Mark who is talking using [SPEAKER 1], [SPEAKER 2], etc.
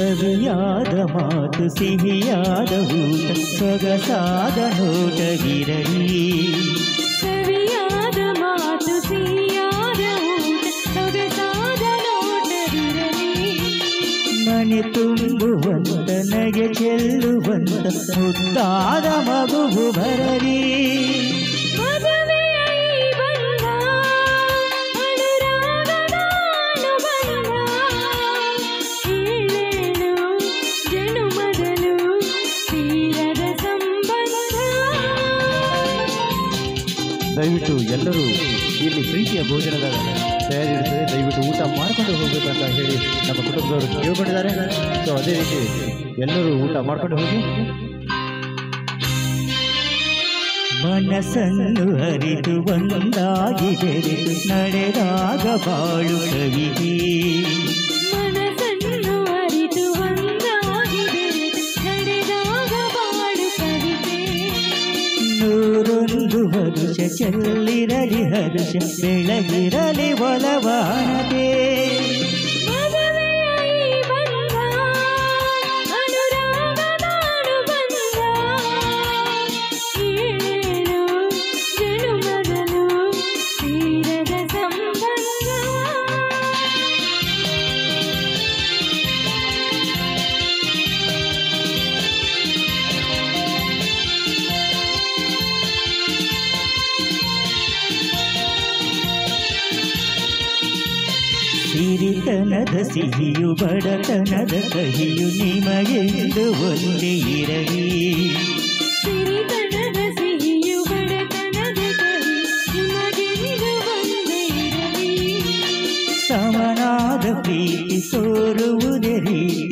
[SPEAKER 1] ಸವಿಯಾದ ಮಾತು ಸಿಹಿಯಾದ ಊಟ ಸೊಗಸಾದ ನೋಟವಿರಲಿ
[SPEAKER 2] ಸವಿಯಾದ ಮಾತು ಸಿಹಿಯಾದ ಊಟ ಸೊಗಸಾದ ನೋಟವಿರಲಿ
[SPEAKER 1] ಮನೆ ತುಂಬುವಂತ ನಗೆ ಚೆಲ್ಲುವಂತ ಮುದ್ದಾದ ಮಗುವು ಬರಲಿ
[SPEAKER 2] ಮದುವೆಯ ಈ ಬಂಧ ಅನುರಾಗದ ಅನುಬಂಧ ಏಳೇಳು ಜನುಮದಲು ತೀರದ ಸಂಬಂಧ
[SPEAKER 3] ದಯವಿಟ್ಟು ಎಲ್ಲರೂ ಇಲ್ಲಿ ಪ್ರೀತಿಯ ಭೋಜನದ ತಯಾರಿ ಇರ್ತದೆ ದಯವಿಟ್ಟು ಊಟ ಮಾಡ್ಕೊಂಡು ಹೋಗ್ಬೇಕಂತ ಹೇಳಿ ನಮ್ಮ ಕುಟುಂಬದವರು ಕೇಳ್ಕೊಂಡಿದ್ದಾರೆ ಸೊ ಅದೇ ರೀತಿ ಎಲ್ಲರೂ ಊಟ ಮಾಡ್ಕೊಂಡು ಹೋಗಿ
[SPEAKER 1] ಮನಸ್ಸನ್ನು ಹರಿದು ಒಂದಾಗಿ ಬೆರೆತು ನಡೆದಾಗ ಬಾಳು ಕವಿಗೆ
[SPEAKER 2] ಮನಸ್ಸನ್ನು ಅರಿತು ಒಂದಾಗಿ ಬೆರೆತು ನಡೆದಾಗ ಬಾಳು ಕವಿತೆ
[SPEAKER 1] ನೂರೊಂದು ವರುಷ ಚೆಲ್ಲಿರಲಿ ಹರುಷ ಬೆಳಗಿರಲಿ ಒಲವಾನದೆ
[SPEAKER 2] ಮದುವೆಯ ಈ ಬಂಧ ಅನುರಾಗದ ಅನುಬಂಧ ಏಳೇಳು ಜನುಮದಲು ತೀರದ ಸಂಬಂಧ
[SPEAKER 1] ಸಿರಿತನದ ಸಿಹಿಯು ಬಡತನದ ಕಹಿಯು ನಿಮಗೆಂದು ಒಂದೇ ಇರಲಿ
[SPEAKER 2] ಸಿರಿತನದ ಸಿಹಿಯು ಬಡತನದ ಕಹಿ ನಿಮಗೆಂದು ಒಂದೇ ಇರಲಿ
[SPEAKER 1] ಸಮನಾದ ಪ್ರೀತಿ ಸೋರುವುದೇ ರೀತಿ